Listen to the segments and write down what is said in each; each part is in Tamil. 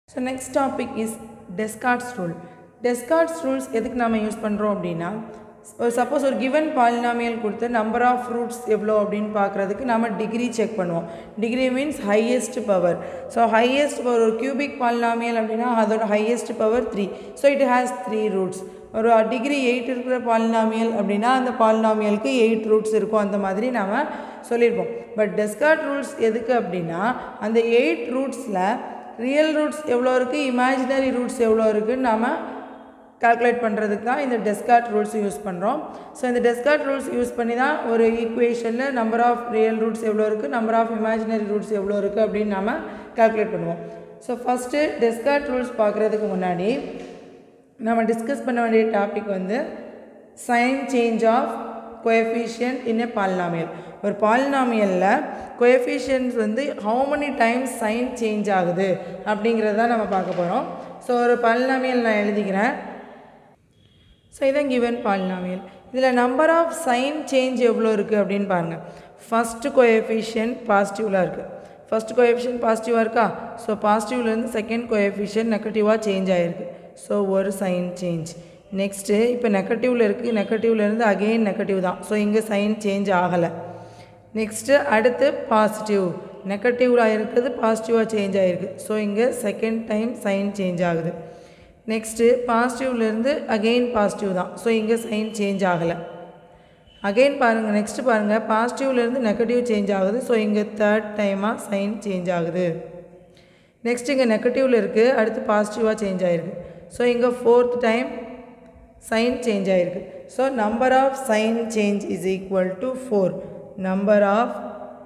So next topic is Descartes rule Descartes rules எதுக்கு நம்ம யூஸ் பண்ணுறோம் அப்படின்னா ஒரு சப்போஸ் ஒரு கிவன் பாலினாமியல் கொடுத்து நம்பர் ஆஃப் ரூட்ஸ் எவ்வளோ அப்படின்னு பார்க்குறதுக்கு நம்ம டிகிரி செக் பண்ணுவோம் degree means highest power so highest power ஒரு கியூபிக் பாலினாமியல் அப்படின்னா அதோட highest power three so it has three roots ஒரு டிகிரி எயிட் இருக்கிற பாலினாமியல் அப்படின்னா அந்த பாலினாமியலுக்கு எயிட் ரூட்ஸ் இருக்கும் அந்த மாதிரி நாம் சொல்லியிருப்போம் பட் டெஸ்கார்ட் ரூல்ஸ் எதுக்கு அப்படின்னா அந்த எயிட் ரூட்ஸில் ரியல் ரூட்ஸ் எவ்வளோ இருக்குது இமேஜினரி ரூட்ஸ் எவ்வளோ இருக்குதுன்னு நாம் கால்குலேட் பண்ணுறதுக்கு தான் இந்த டெஸ்கார்ட் ரூல்ஸ் யூஸ் பண்ணுறோம் ஸோ இந்த டெஸ்கார்ட் ரூல்ஸ் யூஸ் பண்ணி தான் ஒரு ஈக்குவேஷனில் நம்பர் ஆஃப் ரியல் ரூட்ஸ் எவ்வளோ இருக்குது நம்பர் ஆஃப் இமேஜினரி ரூட்ஸ் எவ்வளோ இருக்குது அப்படின்னு நாம் கால்குலேட் பண்ணுவோம் ஸோ ஃபஸ்ட்டு டெஸ்கார்ட் ரூல்ஸ் பார்க்குறதுக்கு முன்னாடி நம்ம டிஸ்கஸ் பண்ண வேண்டிய டாபிக் வந்து sign change of coefficient in a polynomial ஒரு பாலினாமியலில் கோஎஃபிஷியன்ஸ் வந்து how many times sign change ஆகுது அப்படிங்கிறத தான் நம்ம பார்க்க போகிறோம் ஸோ ஒரு பாலினாமியல் நான் எழுதிக்கிறேன் ஸோ இதான் கிவன் பாலினாமியல் இதில் நம்பர் ஆஃப் சைன் சேஞ்ச் எவ்வளோ இருக்குது அப்படின்னு பாருங்கள் ஃபஸ்ட்டு கோஎஃபிஷியன் பாசிட்டிவில் இருக்குது ஃபஸ்ட் கோஎஃபிஷியன் பாசிட்டிவாக இருக்கா ஸோ பாசிட்டிவ்லேருந்து செகண்ட் கோஎஃபிஷியன் நெகட்டிவாக சேஞ்ச் ஆகிருக்கு ஸோ ஒரு சைன் சேஞ்ச் நெக்ஸ்ட்டு இப்போ நெகட்டிவில் இருக்குது நெகட்டிவ்லேருந்து அகெயின் நெகட்டிவ் தான் ஸோ இங்கே சைன் சேஞ்ச் ஆகலை நெக்ஸ்ட்டு அடுத்து பாசிட்டிவ் நெகட்டிவில் இருக்கிறது பாசிட்டிவாக சேஞ்ச் ஆகிருக்கு ஸோ இங்கே செகண்ட் டைம் சைன் சேஞ்ச் ஆகுது நெக்ஸ்ட்டு பாசிட்டிவ்லேருந்து அகெயின் பாசிட்டிவ் தான் ஸோ இங்கே சைன் சேஞ்ச் ஆகலை அகெயின் பாருங்கள் நெக்ஸ்ட்டு பாருங்கள் பாசிட்டிவ்லேருந்து நெகட்டிவ் சேஞ்ச் ஆகுது ஸோ இங்கே தேர்ட் டைமாக சைன் சேஞ்ச் ஆகுது நெக்ஸ்ட் இங்கே நெகட்டிவில் இருக்குது அடுத்து பாசிட்டிவாக சேஞ்ச் ஆகிருக்கு ஸோ இங்கே ஃபோர்த் டைம் சைன் சேஞ்ச் ஆகிருக்கு so number of sign change is equal to four number of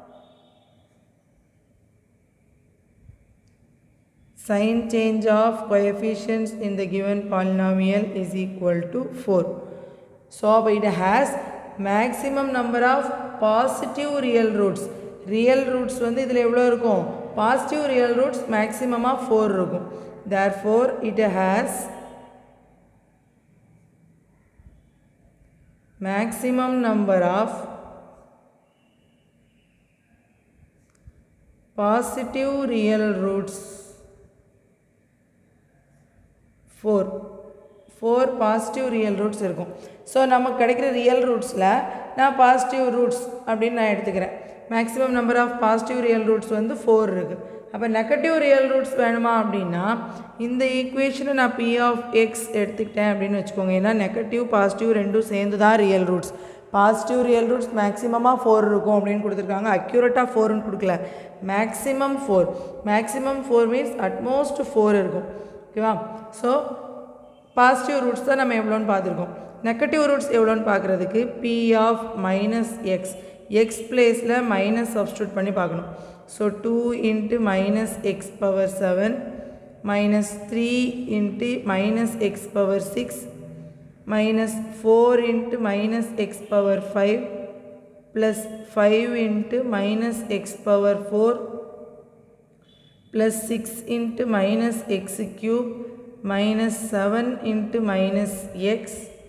sign change of coefficients in the given polynomial is equal to 4. So it has maximum number of positive real roots. real roots வந்து இதில் எவ்வளோ இருக்கும் பாசிட்டிவ் ரியல் ரூட்ஸ் மேக்ஸிமமாக ஃபோர் இருக்கும் therefore it has maximum number of positive real roots four four positive real roots இருக்கும் ஸோ நமக்கு கிடைக்கிற ரியல் ரூட்ஸில் நான் பாசிட்டிவ் ரூட்ஸ் அப்படின்னு நான் எடுத்துக்கிறேன் maximum number of positive real roots வந்து ஃபோர் இருக்குது அப்போ நெகட்டிவ் ரியல் ரூட்ஸ் வேணுமா அப்படின்னா இந்த ஈக்குவேஷனை நான் பி ஆஃப் எக்ஸ் எடுத்துக்கிட்டேன் அப்படின்னு வச்சுக்கோங்க ஏன்னா நெகட்டிவ் பாசிட்டிவ் ரெண்டும் சேர்ந்து தான் real roots positive real roots மேக்ஸிமமாக ஃபோர் இருக்கும் அப்படின்னு கொடுத்துருக்காங்க அக்யூரேட்டாக ஃபோர்னு கொடுக்கல maximum four maximum four means at most four இருக்கும் ஓகேவா ஸோ பாசிட்டிவ் ரூட்ஸ் தான் நம்ம எவ்வளோன்னு பார்த்துருக்கோம் நெகட்டிவ் ரூட்ஸ் எவ்வளோன்னு பார்க்குறதுக்கு P of minus X X பிளேஸில் மைனஸ் சப்ஸ்டியூட் பண்ணி பார்க்கணும் so two into minus X power seven minus three into minus X power six minus four into minus X power five plus five into minus X power four plus 6 into minus x cube minus 7 into minus x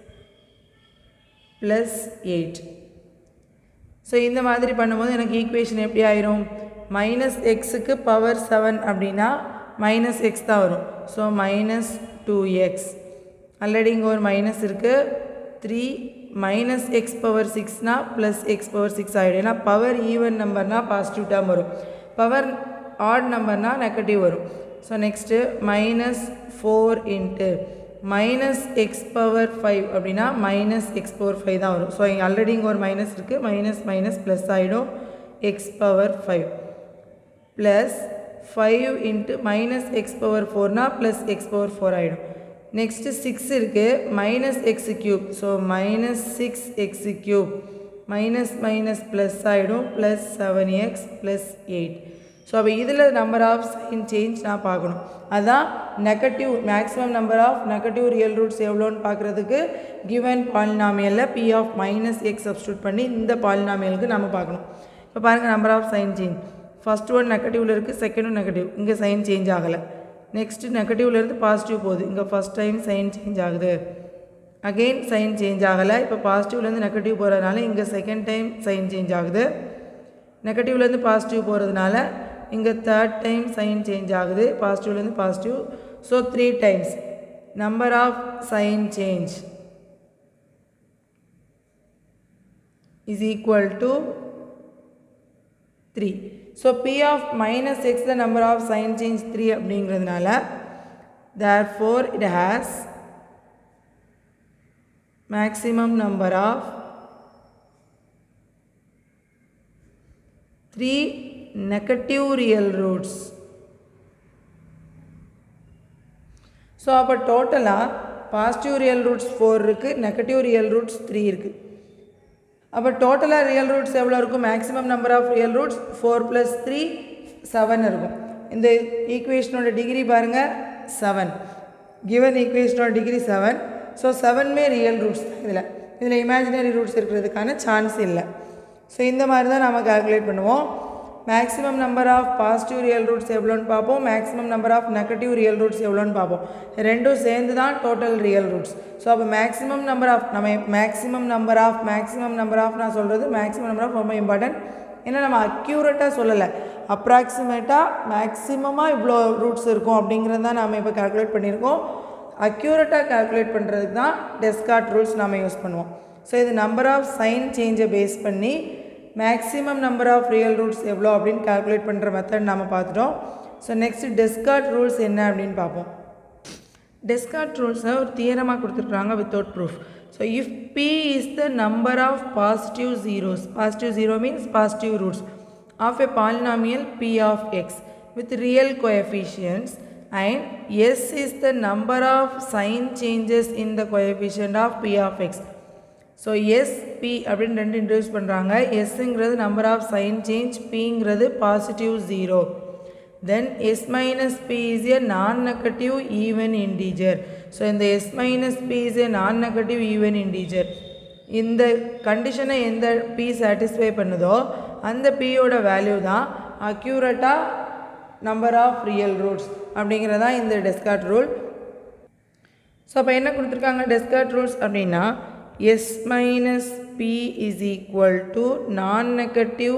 plus 8 so இந்த மாதிரி பண்ணும்போது எனக்கு ஈக்குவேஷன் எப்படி ஆயிரும் மைனஸ் எக்ஸுக்கு பவர் செவன் அப்படின்னா மைனஸ் எக்ஸ் தான் வரும் so minus two X already இங்கே ஒரு மைனஸ் இருக்குது த்ரீ மைனஸ் எக்ஸ் பவர் சிக்ஸ்னால் ப்ளஸ் எக்ஸ் பவர் சிக்ஸ் ஆகிடும் ஏன்னா பவர் ஈவன் நம்பர்னால் பாசிட்டிவ் டேர்ம் வரும் பவர் ஆட் நம்பர்னால் நெகட்டிவ் வரும் so next minus four into minus X power five அப்படின்னா மைனஸ் எக்ஸ் பவர் ஃபைவ் தான் வரும் ஸோ இங்கே ஆல்ரெடி இங்கே ஒரு மைனஸ் இருக்குது மைனஸ் மைனஸ் ப்ளஸ் ஆகிடும் x power five plus five into minus X power ஃபோர்னால் ப்ளஸ் எக்ஸ் பவர் ஃபோர் ஆகிடும் நெக்ஸ்ட்டு சிக்ஸ் இருக்குது minus x cube so minus six x cube minus minus plus ஆகிடும் plus seven x plus eight so அப்போ இதில் நம்பர் ஆஃப் சைன் சேஞ்ச் நான் பார்க்கணும் அதுதான் negative maximum number of negative real roots எவ்வளோன்னு பார்க்குறதுக்கு கிவன் பாலினாமியலில் p of minus x substitute பண்ணி இந்த பாலினாமியலுக்கு நம்ம பார்க்கணும் இப்போ பாருங்கள் number of sign change first one நெகட்டிவில் இருக்குது செகண்டும் நெகட்டிவ் இங்கே சைன் சேஞ்ச் ஆகலை நெக்ஸ்ட்டு நெகட்டிவ்லேருந்து பாசிட்டிவ் போகுது இங்கே ஃபஸ்ட் டைம் சைன் சேஞ்ச் ஆகுது அகெயின் சைன் சேஞ்ச் ஆகலை இப்போ பாசிட்டிவ்லேருந்து நெகட்டிவ் போகிறதுனால இங்கே செகண்ட் டைம் சைன் சேஞ்ச் ஆகுது நெகட்டிவ்லேருந்து பாசிட்டிவ் போகிறதுனால இங்கே தேர்ட் டைம் சைன் சேஞ்ச் ஆகுது பாசிட்டிவ்லேருந்து positive so three times number of sign change is equal to 3. So P of minus x the number of sign change 3 அப்படிங்கிறதுனால therefore it has maximum number of 3 negative real roots. So அப்போ டோட்டலாக பாசிட்டிவ் ரியல் ரூட்ஸ் ஃபோர் இருக்குது நெகட்டிவ் ரியல் ரூட்ஸ் த்ரீ இருக்குது அப்போ டோட்டலாக ரியல் ரூட்ஸ் எவ்வளோ இருக்கும் maximum number of real roots four plus three seven இருக்கும் இந்த ஈக்குவேஷனோட டிகிரி பாருங்கள் செவன் கிவன் ஈக்குவேஷனோட டிகிரி செவன் ஸோ செவன்மே ரியல் ரூட்ஸ் இதில் இதில் இமேஜினரி ரூட்ஸ் இருக்கிறதுக்கான சான்ஸ் இல்லை ஸோ இந்த மாதிரி தான் நம்ம கால்குலேட் பண்ணுவோம் maximum number of positive real roots எவ்வளோன்னு பார்ப்போம் maximum number of negative real roots எவ்வளோன்னு பார்ப்போம் ரெண்டும் சேர்ந்து தான் டோட்டல் ரியல் ரூட்ஸ் ஸோ அப்போ மேக்ஸிமம் நம்பர் ஆஃப் நம்ம maximum number of maximum number of நான் சொல்கிறது மேக்ஸிமம் நம்பர் ஆஃப் ரொம்ப இம்பார்ட்டன்ட் ஏன்னா நம்ம அக்யூரேட்டாக சொல்லலை அப்ராக்சிமேட்டாக மேக்ஸிமமாக இவ்வளோ ரூட்ஸ் இருக்கும் அப்படிங்கிறது தான் நாம் இப்போ கால்குலேட் பண்ணியிருக்கோம் அக்யூரேட்டாக கால்குலேட் பண்ணுறதுக்கு தான் டெஸ்கார்ட் ரூல்ஸ் நாம் யூஸ் பண்ணுவோம் ஸோ இது நம்பர் ஆஃப் சைன் சேஞ்சை பேஸ் பண்ணி maximum number of real roots எவ்வளோ அப்படின்னு கால்குலேட் பண்ணுற மெத்தட் நாம் பார்த்துட்டோம் ஸோ நெக்ஸ்ட் டெஸ்கார்ட் ரூல்ஸ் என்ன அப்படின்னு பார்ப்போம் டெஸ்கார்ட் ரூல்ஸை ஒரு தியரமாக கொடுத்துருக்குறாங்க without proof so if p is the number of positive zeros positive zero means positive roots of a polynomial p of x with real coefficients and s is the number of sign changes in the coefficient of p of x so s p அப்படின்னு ரெண்டு இன்ட்ரடியூஸ் பண்ணுறாங்க எஸ்ஸுங்கிறது நம்பர் ஆஃப் சைன் சேஞ்ச் பிங்கிறது positive zero then s minus p is a non negative even integer so இந்த s minus p is a non negative even integer இந்த கண்டிஷனை எந்த பி சாட்டிஸ்ஃபை பண்ணுதோ அந்த பியோட வேல்யூ தான் அக்யூரேட்டாக நம்பர் ஆஃப் ரியல் ரூட்ஸ் அப்படிங்கிறது தான் இந்த டெஸ்கார்ட் ரூல் ஸோ அப்போ என்ன கொடுத்துருக்காங்க டெஸ்கார்ட் ரூல்ஸ் அப்படின்னா s minus p is equal to non negative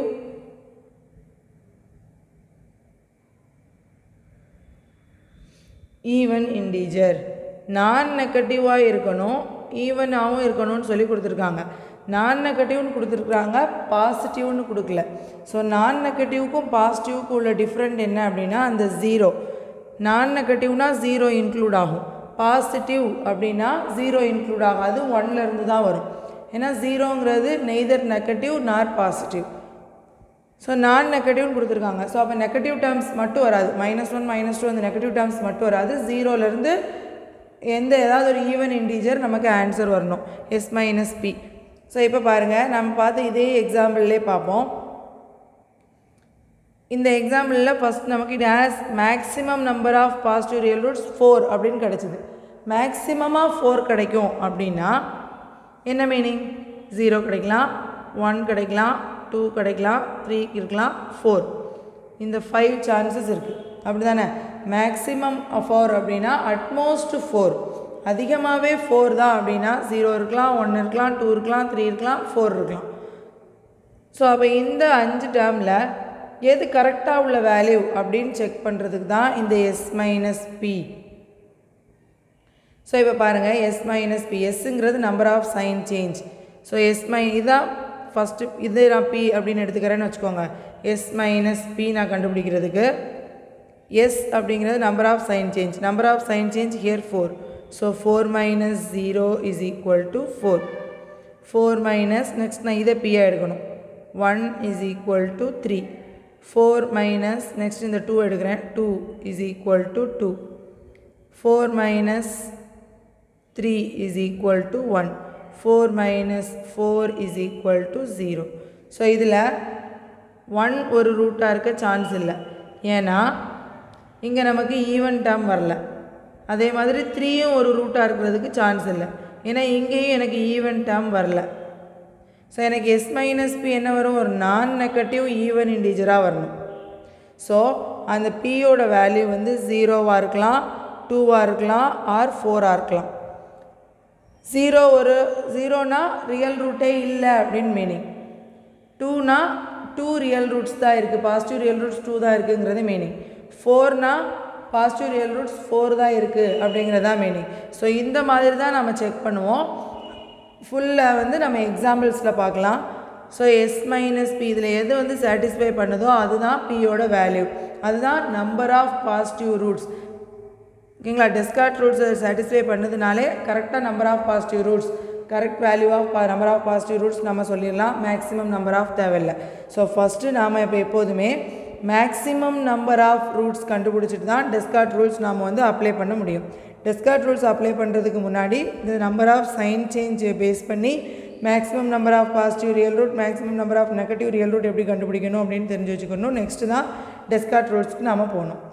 even integer நான் நெகட்டிவாக இருக்கணும் ஈவனாகவும் இருக்கணும்னு சொல்லி கொடுத்துருக்காங்க நான் நெகட்டிவ்னு கொடுத்துருக்குறாங்க பாசிட்டிவ்னு கொடுக்கல ஸோ நான் நெகட்டிவ்க்கும் பாசிட்டிவ்க்கும் உள்ள டிஃப்ரெண்ட் என்ன அப்படின்னா அந்த ஜீரோ நான் நெகட்டிவ்னா ஜீரோ இன்க்ளூட் ஆகும் பாசிட்டிவ் அப்படின்னா ஜீரோ இன்க்ளூட் ஆகாது ஒன்லேருந்து தான் வரும் ஏன்னா ஜீரோங்கிறது neither negative nor positive so நான் நெகட்டிவ்னு கொடுத்துருக்காங்க ஸோ அப்போ நெகட்டிவ் டேர்ம்ஸ் மட்டும் வராது மைனஸ் ஒன் மைனஸ் டூ அந்த நெகட்டிவ் டேர்ம்ஸ் மட்டும் வராது ஜீரோலேருந்து எந்த ஏதாவது ஒரு ஈவன் இன்டீஜர் நமக்கு ஆன்சர் வரணும் எஸ் மைனஸ் பி ஸோ இப்போ பாருங்கள் நம்ம பார்த்து இதே எக்ஸாம்பிள்லே பார்ப்போம் இந்த எக்ஸாம்பிளில் ஃபஸ்ட் நமக்கு it has maximum number of positive real roots four அப்படின்னு கிடச்சிது மேக்ஸிமமாக ஃபோர் கிடைக்கும் அப்படின்னா என்ன மீனிங் ஜீரோ கிடைக்கலாம் ஒன் கிடைக்கலாம் டூ கிடைக்கலாம் த்ரீ இருக்கலாம் ஃபோர் இந்த ஃபைவ் சான்சஸ் இருக்குது அப்படி தானே மேக்ஸிமம் ஃபோர் அப்படின்னா அட்மோஸ்ட் ஃபோர் அதிகமாகவே ஃபோர் தான் அப்படின்னா ஜீரோ இருக்கலாம் ஒன் இருக்கலாம் டூ இருக்கலாம் த்ரீ இருக்கலாம் ஃபோர் இருக்கலாம் ஸோ அப்போ இந்த அஞ்சு டேர்மில் எது கரெக்டாக உள்ள வேல்யூ அப்படின்னு செக் பண்ணுறதுக்கு தான் இந்த எஸ் மைனஸ் பி ஸோ இப்போ பாருங்கள் எஸ் மைனஸ் பி எஸ்ஸுங்கிறது number of sign change so s மை இதான் ஃபஸ்ட்டு இது நான் பி அப்படின்னு எடுத்துக்கிறேன்னு வச்சுக்கோங்க எஸ் மைனஸ் பி நான் கண்டுபிடிக்கிறதுக்கு எஸ் அப்படிங்கிறது number of sign change number of sign change here four so four minus zero is equal to four four minus next நான் இதை பியாக எடுக்கணும் one is equal to three four minus next இந்த டூ எடுக்கிறேன் two is equal to two four minus three is equal to one four minus four is equal to zero so இதில் ஒன் ஒரு ரூட்டாக இருக்க சான்ஸ் இல்லை ஏன்னா இங்கே நமக்கு ஈவன் டேர்ம் வரல அதே மாதிரி த்ரீயும் ஒரு ரூட்டாக இருக்கிறதுக்கு சான்ஸ் இல்லை ஏன்னா இங்கேயும் எனக்கு ஈவன் டேர்ம் வரல ஸோ எனக்கு எஸ் மைனஸ் பி என்ன வரும் ஒரு நான் நெகட்டிவ் ஈவன் இன்டீஜராக வரணும் ஸோ அந்த பியோட வேல்யூ வந்து ஜீரோவாக இருக்கலாம் டூவாக இருக்கலாம் ஆர் ஃபோராக இருக்கலாம் ஜீரோ ஒரு ஜீரோனா ரியல் ரூட்டே இல்லை அப்படின்னு மீனிங் டூனா டூ ரியல் ரூட்ஸ் தான் இருக்குது பாசிட்டிவ் ரியல் ரூட்ஸ் டூ தான் இருக்குங்கிறது மீனிங் ஃபோர்னா பாசிட்டிவ் ரியல் ரூட்ஸ் ஃபோர் தான் இருக்குது அப்படிங்கிறது தான் மீனிங் ஸோ இந்த மாதிரி தான் நம்ம செக் பண்ணுவோம் ஃபுல்லாக வந்து நம்ம எக்ஸாம்பிள்ஸில் பார்க்கலாம் ஸோ எஸ் மைனஸ் பி இதில் எது வந்து சாட்டிஸ்ஃபை பண்ணுதோ அதுதான் பியோட வேல்யூ அதுதான் நம்பர் ஆஃப் பாசிட்டிவ் ரூட்ஸ் ஓகேங்களா டெஸ்கார்ட் ரூட்ஸை சாட்டிஸ்ஃபை பண்ணதுனாலே கரெக்டாக number of positive roots correct value of number of positive roots நம்ம சொல்லிடலாம் மேக்ஸிமம் நம்பர் ஆஃப் தேவையில்லை ஸோ ஃபஸ்ட்டு நாம் இப்போ எப்போதுமே மேக்ஸிமம் நம்பர் ஆஃப் ரூட்ஸ் கண்டுபிடிச்சிட்டு தான் டெஸ்கார்ட் ரூல்ஸ் நாம் வந்து அப்ளை பண்ண முடியும் டெஸ்கார்ட் ரூல்ஸ் அப்ளை பண்ணுறதுக்கு முன்னாடி இந்த number of sign change base பண்ணி maximum number of positive real root maximum number of negative real root எப்படி கண்டுபிடிக்கணும் அப்படின்னு தெரிஞ்சு வச்சுக்கணும் நெக்ஸ்ட்டு தான் டெஸ்கார்ட் ரூல்ஸ்க்கு நாம் போகணும்